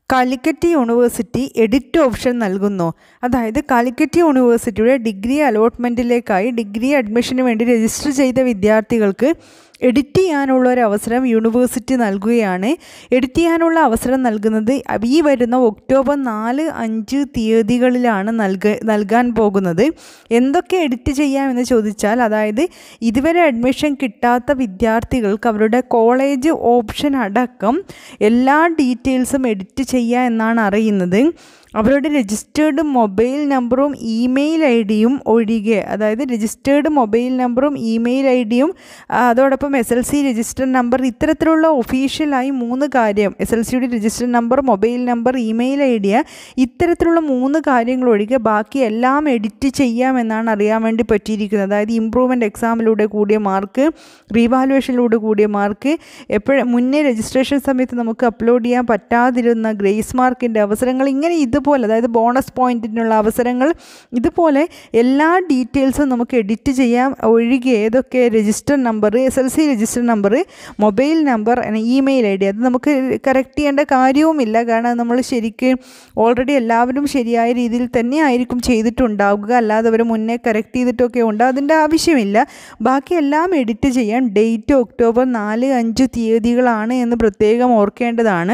Calicut university edit option നൽകുന്നു അതായത് കാലിക്കറ്റ് യൂണിവേഴ്സിറ്റിയുടെ ഡിഗ്രി അലോട്ട്മെൻറ്റിലേക്കായി ഡിഗ്രി അഡ്മിഷന് വേണ്ടി രജിസ്റ്റർ ചെയ്ത വിദ്യാർത്ഥികൾക്ക് എഡിറ്റ് ചെയ്യാനുള്ള ഒരു അവസരം യൂണിവേഴ്സിറ്റി നൽകുകയാണ് എഡിറ്റ് ചെയ്യാനുള്ള അവസരം നൽകുന്നത് ഈ വരുന്ന ഒക്ടോബർ നാല് അഞ്ച് തീയതികളിലാണ് നൽക നൽകാൻ പോകുന്നത് എന്തൊക്കെ എഡിറ്റ് ചെയ്യാമെന്ന് ചോദിച്ചാൽ അതായത് ഇതുവരെ അഡ്മിഷൻ കിട്ടാത്ത വിദ്യാർത്ഥികൾക്ക് അവരുടെ കോളേജ് ഓപ്ഷൻ അടക്കം എല്ലാ ഡീറ്റെയിൽസും എഡിറ്റ് ചെയ്യുക എന്നാണ് അറിയുന്നത് അവരുടെ രജിസ്റ്റേർഡ് മൊബൈൽ നമ്പറും ഇമെയിൽ ഐ ഡിയും ഒഴികെ അതായത് രജിസ്റ്റേർഡ് മൊബൈൽ നമ്പറും ഇമെയിൽ ഐ ഡിയും അതോടൊപ്പം S L C register number ഇത്തരത്തിലുള്ള ഒഫീഷ്യലായി മൂന്ന് കാര്യം എസ് എൽ സിയുടെ register number mobile number email I D ഇത്തരത്തിലുള്ള മൂന്ന് കാര്യങ്ങൾ ഒഴികെ ബാക്കി എല്ലാം എഡിറ്റ് ചെയ്യാമെന്നാണ് അറിയാൻ വേണ്ടി പറ്റിയിരിക്കുന്നത് അതായത് ഇമ്പ്രൂവ്മെൻറ്റ് എക്സാമിലൂടെ കൂടിയ മാർക്ക് റീവാലുവേഷനിലൂടെ കൂടിയ മാർക്ക് എപ്പോഴും മുന്നേ രജിസ്ട്രേഷൻ സമയത്ത് നമുക്ക് അപ്ലോഡ് ചെയ്യാൻ പറ്റാതിരുന്ന ഗ്രേസ് മാർക്കിൻ്റെ അവസരങ്ങൾ ഇങ്ങനെ ഇതുപോലെ അതായത് ബോണസ് പോയിൻറ്റിനുള്ള അവസരങ്ങൾ ഇതുപോലെ എല്ലാ ഡീറ്റെയിൽസും നമുക്ക് എഡിറ്റ് ചെയ്യാം ഒഴികെ ഏതൊക്കെ register number S L C register number mobile number email I D അത് നമുക്ക് കറക്റ്റ് ചെയ്യേണ്ട കാര്യവുമില്ല കാരണം നമ്മൾ ശരിക്ക് ഓൾറെഡി എല്ലാവരും ശരിയായ രീതിയിൽ തന്നെ ആയിരിക്കും ചെയ്തിട്ടുണ്ടാവുക അല്ലാതെ അവർ മുന്നേ കറക്റ്റ് ചെയ്തിട്ടൊക്കെ ഉണ്ട് അതിൻ്റെ ആവശ്യമില്ല ബാക്കി എല്ലാം എഡിറ്റ് ചെയ്യാൻ ഡേറ്റ് ഒക്ടോബർ നാല് അഞ്ച് തീയതികളാണ് എന്ന് പ്രത്യേകം ഓർക്കേണ്ടതാണ്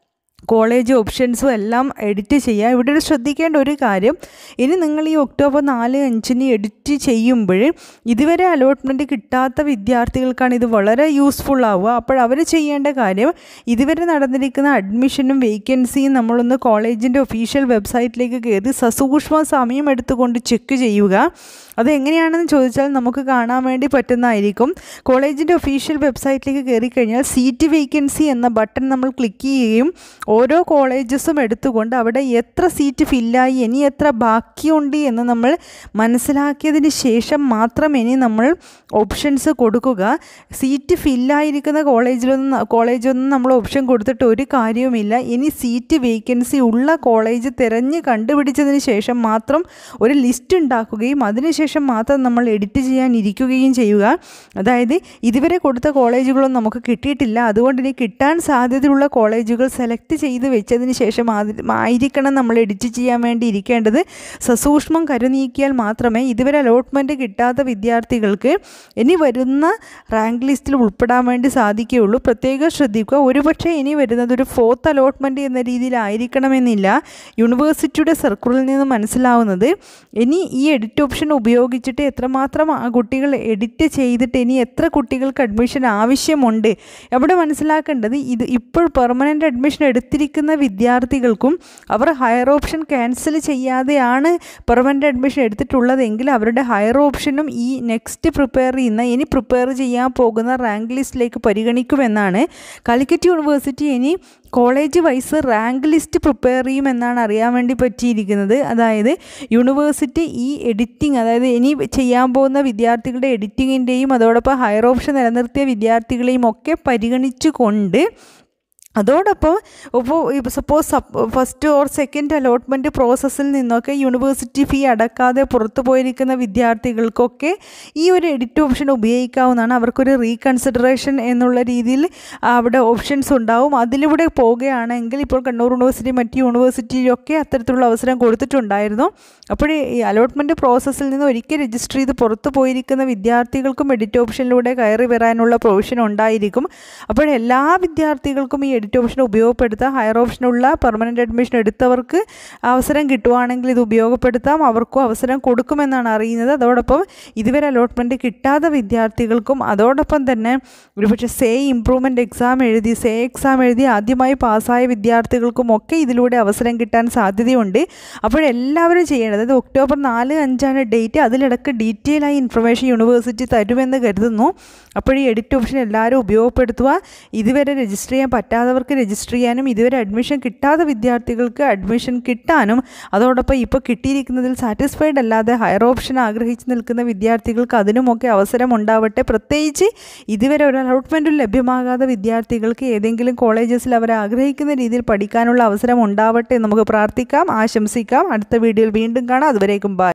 കോളേജ് ഓപ്ഷൻസും എല്ലാം എഡിറ്റ് ചെയ്യുക ഇവിടെ ഒരു ശ്രദ്ധിക്കേണ്ട ഒരു കാര്യം ഇനി നിങ്ങൾ ഈ ഒക്ടോബർ നാല് അഞ്ചിന് എഡിറ്റ് ചെയ്യുമ്പോൾ ഇതുവരെ അലോട്ട്മെൻറ്റ് കിട്ടാത്ത വിദ്യാർത്ഥികൾക്കാണ് ഇത് വളരെ യൂസ്ഫുൾ ആവുക അപ്പോൾ അവർ ചെയ്യേണ്ട കാര്യം ഇതുവരെ നടന്നിരിക്കുന്ന അഡ്മിഷനും വേക്കൻസിയും നമ്മളൊന്ന് കോളേജിൻ്റെ ഒഫീഷ്യൽ വെബ്സൈറ്റിലേക്ക് കയറി സസൂക്ഷ്മ സമയം എടുത്തുകൊണ്ട് ചെക്ക് ചെയ്യുക അത് എങ്ങനെയാണെന്ന് ചോദിച്ചാൽ നമുക്ക് കാണാൻ വേണ്ടി പറ്റുന്നതായിരിക്കും കോളേജിൻ്റെ ഒഫീഷ്യൽ വെബ്സൈറ്റിലേക്ക് കയറി കഴിഞ്ഞാൽ സീറ്റ് വേക്കൻസി എന്ന ബട്ടൺ നമ്മൾ ക്ലിക്ക് ചെയ്യുകയും ഓരോ കോളേജസും എടുത്തുകൊണ്ട് അവിടെ എത്ര സീറ്റ് ഫില്ലായി ഇനി എത്ര ബാക്കിയുണ്ട് എന്ന് നമ്മൾ മനസ്സിലാക്കിയതിന് ശേഷം മാത്രം ഇനി നമ്മൾ ഓപ്ഷൻസ് കൊടുക്കുക സീറ്റ് ഫില്ലായിരിക്കുന്ന കോളേജിലൊന്നും കോളേജൊന്നും നമ്മൾ ഓപ്ഷൻ കൊടുത്തിട്ട് ഒരു കാര്യവുമില്ല ഇനി സീറ്റ് വേക്കൻസി ഉള്ള കോളേജ് തിരഞ്ഞ് കണ്ടുപിടിച്ചതിന് ശേഷം മാത്രം ഒരു ലിസ്റ്റ് ഉണ്ടാക്കുകയും അതിനുശേഷം മാത്രം നമ്മൾ എഡിറ്റ് ചെയ്യാൻ ഇരിക്കുകയും ചെയ്യുക അതായത് ഇതുവരെ കൊടുത്ത കോളേജുകളൊന്നും നമുക്ക് കിട്ടിയിട്ടില്ല അതുകൊണ്ട് ഇനി കിട്ടാൻ സാധ്യതയുള്ള കോളേജുകൾ സെലക്ട് ചെയ്ത് വെച്ചതിന് ശേഷം ആയിരിക്കണം നമ്മൾ എഡിറ്റ് ചെയ്യാൻ വേണ്ടി ഇരിക്കേണ്ടത് സസൂക്ഷ്മം കരുനീക്കിയാൽ മാത്രമേ ഇതുവരെ അലോട്ട്മെൻറ്റ് കിട്ടാത്ത വിദ്യാർത്ഥികൾക്ക് ഇനി വരുന്ന റാങ്ക് ലിസ്റ്റിൽ ഉൾപ്പെടാൻ വേണ്ടി സാധിക്കുകയുള്ളൂ പ്രത്യേകം ശ്രദ്ധിക്കുക ഒരുപക്ഷെ ഇനി വരുന്നത് ഒരു ഫോർത്ത് അലോട്ട്മെൻറ്റ് എന്ന രീതിയിലായിരിക്കണമെന്നില്ല യൂണിവേഴ്സിറ്റിയുടെ സർക്കിളിൽ നിന്ന് മനസ്സിലാവുന്നത് ഇനി ഈ എഡിറ്റ് ഓപ്ഷൻ ഉപയോഗിച്ചിട്ട് എത്രമാത്രം ആ കുട്ടികൾ എഡിറ്റ് ചെയ്തിട്ട് ഇനി എത്ര കുട്ടികൾക്ക് അഡ്മിഷൻ ആവശ്യമുണ്ട് അവിടെ മനസ്സിലാക്കേണ്ടത് ഇത് ഇപ്പോൾ പെർമനൻ്റ് അഡ്മിഷൻ എടുത്തിരിക്കുന്ന വിദ്യാർത്ഥികൾക്കും അവർ ഹയർ ഓപ്ഷൻ ക്യാൻസൽ ചെയ്യാതെയാണ് പെർമനൻ്റ് അഡ്മിഷൻ എടുത്തിട്ടുള്ളതെങ്കിൽ അവരുടെ ഹയർ ഓപ്ഷനും ഈ നെക്സ്റ്റ് പ്രിപ്പയർ ചെയ്യുന്ന ഇനി പ്രിപ്പയർ ചെയ്യാൻ പോകുന്ന റാങ്ക് ലിസ്റ്റിലേക്ക് പരിഗണിക്കുമെന്നാണ് കാലിക്കറ്റ് യൂണിവേഴ്സിറ്റി ഇനി college wise rank list prepare ചെയ്യുമെന്നാണ് അറിയാൻ വേണ്ടി പറ്റിയിരിക്കുന്നത് അതായത് യൂണിവേഴ്സിറ്റി ഈ എഡിറ്റിംഗ് അതായത് ഇനി ചെയ്യാൻ പോകുന്ന വിദ്യാർത്ഥികളുടെ എഡിറ്റിങ്ങിൻ്റെയും അതോടൊപ്പം ഹയർ ഓപ്ഷൻ നിലനിർത്തിയ വിദ്യാർത്ഥികളെയും ഒക്കെ പരിഗണിച്ചുകൊണ്ട് അതോടൊപ്പം ഇപ്പോൾ suppose first or second allotment പ്രോസസ്സിൽ നിന്നൊക്കെ യൂണിവേഴ്സിറ്റി ഫീ അടക്കാതെ പുറത്തു പോയിരിക്കുന്ന വിദ്യാർത്ഥികൾക്കൊക്കെ ഈ ഒരു എഡിറ്റ് ഓപ്ഷൻ ഉപയോഗിക്കാവുന്നതാണ് അവർക്കൊരു റീകൺസിഡറേഷൻ എന്നുള്ള രീതിയിൽ അവിടെ ഓപ്ഷൻസ് ഉണ്ടാവും അതിലൂടെ പോവുകയാണെങ്കിൽ ഇപ്പോൾ കണ്ണൂർ യൂണിവേഴ്സിറ്റി മറ്റ് യൂണിവേഴ്സിറ്റിയിലൊക്കെ അത്തരത്തിലുള്ള അവസരം കൊടുത്തിട്ടുണ്ടായിരുന്നു അപ്പോൾ ഈ അലോട്ട്മെൻറ്റ് പ്രോസസ്സിൽ നിന്ന് ഒരിക്കൽ രജിസ്റ്റർ ചെയ്ത് പുറത്തു പോയിരിക്കുന്ന വിദ്യാർത്ഥികൾക്കും എഡിറ്റ് ഓപ്ഷനിലൂടെ കയറി വരാനുള്ള പ്രൊവിഷൻ ഉണ്ടായിരിക്കും അപ്പോൾ എല്ലാ വിദ്യാർത്ഥികൾക്കും ഈ എഡിറ്റ് ഓപ്ഷൻ ഉപയോഗപ്പെടുത്താം ഹയർ ഓപ്ഷനുള്ള പെർമനൻ്റ് അഡ്മിഷൻ എടുത്തവർക്ക് അവസരം കിട്ടുവാണെങ്കിൽ ഇത് ഉപയോഗപ്പെടുത്താം അവർക്കും അവസരം കൊടുക്കുമെന്നാണ് അറിയുന്നത് അതോടൊപ്പം ഇതുവരെ അലോട്ട്മെൻറ്റ് കിട്ടാത്ത വിദ്യാർത്ഥികൾക്കും അതോടൊപ്പം തന്നെ ഒരുപക്ഷെ സേ ഇമ്പ്രൂവ്മെൻറ്റ് എക്സാം എഴുതി സേ എക്സാം എഴുതി ആദ്യമായി പാസ്സായ വിദ്യാർത്ഥികൾക്കും ഒക്കെ ഇതിലൂടെ അവസരം കിട്ടാൻ സാധ്യതയുണ്ട് അപ്പോഴെല്ലാവരും ചെയ്യേണ്ടത് അതായത് ഒക്ടോബർ നാല് അഞ്ചാണ് ഡേറ്റ് അതിലിടക്ക് ഡീറ്റെയിൽ ആയി ഇൻഫർമേഷൻ യൂണിവേഴ്സിറ്റി തരുമെന്ന് കരുതുന്നു അപ്പോൾ ഈ എഡിറ്റ് ഓപ്ഷൻ എല്ലാവരും ഉപയോഗപ്പെടുത്തുക ഇതുവരെ രജിസ്റ്റർ ചെയ്യാൻ പറ്റാത്തവർക്ക് രജിസ്റ്റർ ചെയ്യാനും ഇതുവരെ അഡ്മിഷൻ കിട്ടാത്ത വിദ്യാർത്ഥികൾക്ക് അഡ്മിഷൻ കിട്ടാനും അതോടൊപ്പം ഇപ്പോൾ കിട്ടിയിരിക്കുന്നതിൽ സാറ്റിസ്ഫൈഡ് അല്ലാതെ ഹയർ ഓപ്ഷൻ ആഗ്രഹിച്ച് നിൽക്കുന്ന വിദ്യാർത്ഥികൾക്ക് അതിനുമൊക്കെ അവസരം ഉണ്ടാവട്ടെ പ്രത്യേകിച്ച് ഇതുവരെ ഒരു അലോട്ട്മെൻറ്റും ലഭ്യമാകാത്ത വിദ്യാർത്ഥികൾക്ക് ഏതെങ്കിലും കോളേജസിൽ അവർ ആഗ്രഹിക്കുന്ന രീതിയിൽ പഠിക്കാനുള്ള അവസരം ഉണ്ടാവട്ടെ നമുക്ക് പ്രാർത്ഥിക്കാം ആശംസിക്കാം അടുത്ത വീഡിയോയിൽ വീണ്ടും കാണാം അതുവരേക്കും ബൈ